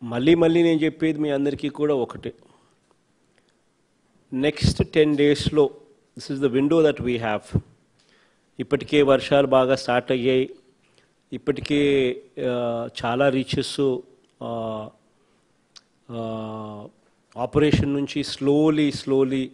మళ్ళీ మళ్ళీ నేను చెప్పేది మీ అందరికీ కూడా ఒకటే నెక్స్ట్ టెన్ డేస్లో this is the window that we have ఇప్పటికే వర్షాలు బాగా స్టార్ట్ అయ్యాయి ఇప్పటికే ఆ, చాలా రీచెస్ ఆపరేషన్ నుంచి స్లోలీ స్లోలీ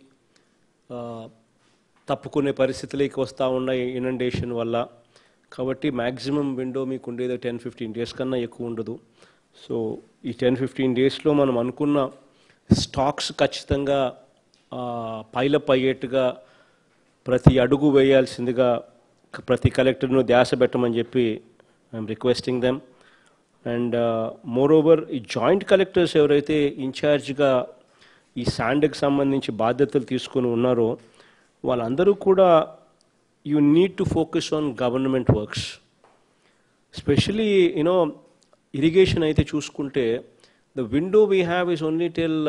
తప్పుకునే పరిస్థితులకి వస్తూ ఉన్నాయి ఇనండేషన్ వల్ల కాబట్టి మ్యాక్సిమం విండో మీకు ఉండేది టెన్ ఫిఫ్టీన్ డేస్ కన్నా ఎక్కువ ఉండదు సో ఈ టెన్ ఫిఫ్టీన్ డేస్లో మనం అనుకున్న స్టాక్స్ ఖచ్చితంగా పైలప్ అయ్యేట్టుగా ప్రతి అడుగు వేయాల్సిందిగా క- ప్రతి కలెక్టర్ను ధ్యాస పెట్టమని చెప్పి I'm requesting them and moreover ఈ జాయింట్ కలెక్టర్స్ ఎవరైతే ఇన్ఛార్జ్గా ఈ శాండ్కి సంబంధించి బాధ్యతలు తీసుకుని ఉన్నారో వాళ్ళందరూ కూడా you need to focus on government works specially you know irrigation అయితే చూసుకుంటే the window we have is only till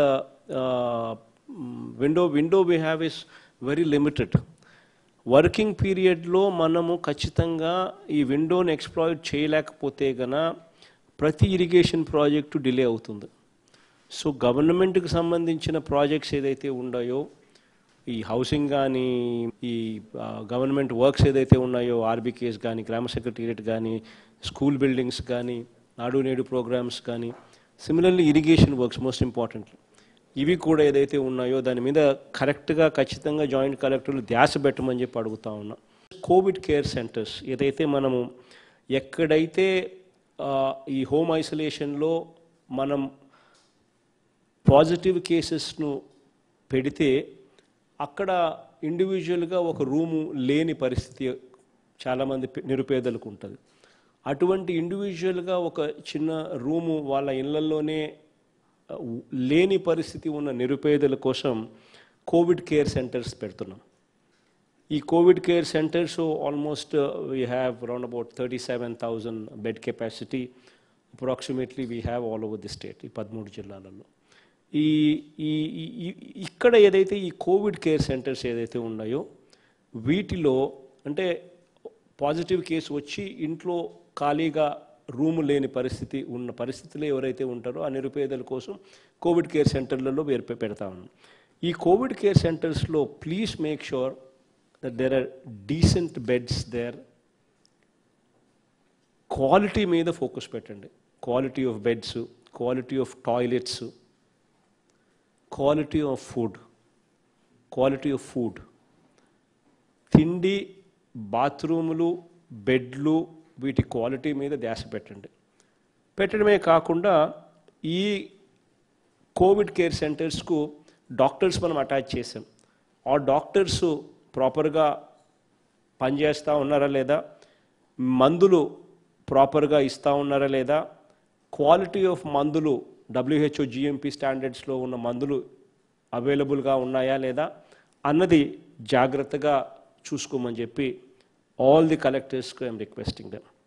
window window we have is very limited working పీరియడ్లో మనము ఖచ్చితంగా ఈ విండోని ఎక్స్ప్లాయిట్ చేయలేకపోతే గన ప్రతి ఇరిగేషన్ ప్రాజెక్టు డిలే అవుతుంది సో గవర్నమెంట్కి సంబంధించిన ప్రాజెక్ట్స్ ఏదైతే ఉన్నాయో ఈ హౌసింగ్ కానీ ఈ గవర్నమెంట్ వర్క్స్ ఏదైతే ఉన్నాయో ఆర్బీకేస్ కానీ గ్రామ సెక్రటేరియట్ కానీ స్కూల్ బిల్డింగ్స్ కానీ నాడు నేడు ప్రోగ్రామ్స్ కానీ similarly irrigation works most important ఇవి కూడా ఏదైతే ఉన్నాయో దాని మీద కరెక్ట్గా ఖచ్చితంగా జాయింట్ కలెక్టర్లు ధ్యాస పెట్టమని చెప్పి అడుగుతా ఉన్నా కోవిడ్ కేర్ సెంటర్స్ ఏదైతే మనము ఎక్కడైతే ఆ, ఈ హోమ్ ఐసోలేషన్లో మనం పాజిటివ్ కేసెస్ను పెడితే అక్కడ ఇండివిజువల్గా ఒక రూము లేని పరిస్థితి చాలామంది పే- నిరుపేదలకు ఉంటుంది అటువంటి ఇండివిజువల్గా ఒక చిన్న రూము వాళ్ళ ఇళ్లలోనే ఆ, ఉ- లేని పరిస్థితి ఉన్న నిరుపేదల కోసం కోవిడ్ కేర్ సెంటర్స్ పెడుతున్నాం ఈ covid care centres almost we have round about thirty seven thousand bed capacity approximately we have all over the state ఈ పదమూడు జిల్లాలలో ఈ ఈ ఈ- ఈ- ఇక్కడ ఏదైతే ఈ కోవిడ్ కేర్ సెంటర్స్ ఏదైతే ఉన్నాయో వీటిలో అంటే పాజిటివ్ కేసు వచ్చి ఇంట్లో ఖాళీగా రూము లేని పరిస్థితి ఉన్న పరిస్థితులు ఎవరైతే ఉంటారో ఆ నిరుపేదల కోసం కోవిడ్ కేర్ సెంటర్లలో వేరు పెడతా ఉన్నాం ఈ కోవిడ్ కేర్ సెంటర్స్లో please make sure that there are decent beds their quality మీద ఫోకస్ పెట్టండి quality of beds quality of toilets quality of food quality of food తిండి బాత్రూములు బెడ్లు వీటి క్వాలిటీ మీద ధ్యాస పెట్టండి పెట్టడమే కాకుండా ఈ కోవిడ్ కేర్ సెంటర్స్కు డాక్టర్స్ మనం అటాచ్ చేసాం ఆ డాక్టర్స్ ప్రాపర్గా పనిచేస్తూ ఉన్నారా లేదా మందులు ప్రాపర్గా ఇస్తూ ఉన్నారా లేదా క్వాలిటీ ఆఫ్ మందులు డబ్ల్యూహెచ్ఓ జిఎంపీ స్టాండర్డ్స్లో ఉన్న మందులు అవైలబుల్గా ఉన్నాయా లేదా అన్నది జాగ్రత్తగా చూసుకోమని చెప్పి ఆల్ ది కలెక్టర్స్కి ఐఎమ్ రిక్వెస్టింగ్ దెమ్